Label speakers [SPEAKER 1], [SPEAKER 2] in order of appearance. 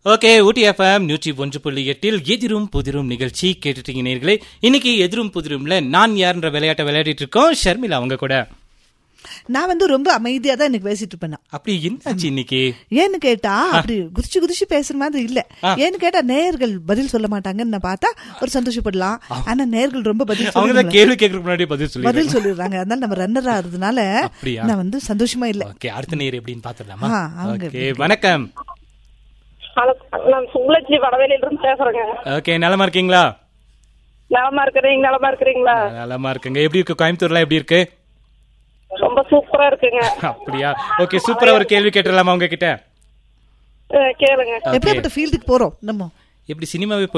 [SPEAKER 1] Okay ஊட்டி FM நூற்றி ஒன்று புள்ளி எட்டில் எதிரும் புதிரும் நிகழ்ச்சி கேட்டுட்டீங்க நேர்களே இன்னைக்கு எதிரும் புதிரும்ல நான் யார்ன்ற விளையாட்டை விளையாடிட்டு இருக்கோம் ஷர்மிளா அவங்க கூட
[SPEAKER 2] நான் வந்து ரொம்ப அமைதியா தான் எனக்கு பேசிட்டு இருப்பேன் நான்.
[SPEAKER 1] அப்படி என்னாச்சு இன்னைக்கு
[SPEAKER 2] ஏன்னு கேட்டா அப்படி குதிச்சு குதிச்சு பேசுற மாதிரி இல்ல ஏன்னு கேட்டா நேயர்கள் பதில் சொல்ல மாட்டாங்கன்னு நான் பார்த்தா ஒரு சந்தோஷப்படலாம் ஆனா நேயர்கள் ரொம்ப பதில்
[SPEAKER 1] அவங்க தான்
[SPEAKER 2] சொல்லிடுவாங்க.
[SPEAKER 1] கேள்வி கேட்கறதுக்கு முன்னாடி பதில் சொல்லி
[SPEAKER 2] பதில் சொல்லிடுறாங்க அதனால நம்ம ரன்னர் ஆகுறதுனால
[SPEAKER 1] அப்படியா?
[SPEAKER 2] நான் வந்து சந்தோஷமா இல்ல
[SPEAKER 1] ஓகே அடுத்த நேர் எப்படின்னு பாத்துடலாமா
[SPEAKER 2] ஆ, அவங்க
[SPEAKER 1] ஓகே வணக்கம்
[SPEAKER 3] ஹலோ நான் சுங்குலட்சுமி வடவேலியில இருந்து பேசுறேங்க
[SPEAKER 1] ஓகே நலமா இருக்கீங்களா
[SPEAKER 3] நலமா இருக்கிறீங்க நலமா இருக்கிறீங்களா
[SPEAKER 1] நலமா இருக்குங்க எப்படி இருக்கு கோயம்புத்தூர்ல எப்படி இருக்கு
[SPEAKER 3] ரொம்ப சூப்பரா இருக்குங்க
[SPEAKER 1] அப்படியா ஓகே சூப்பரா ஒரு கேள்வி கேட்டுடலாமா உங்ககிட்ட
[SPEAKER 3] அஹ் கேளுங்க
[SPEAKER 2] எப்படியாப்பட்ட ஃபீல்டுக்கு போறோம் நம்ம
[SPEAKER 1] எப்படி சினிமாவே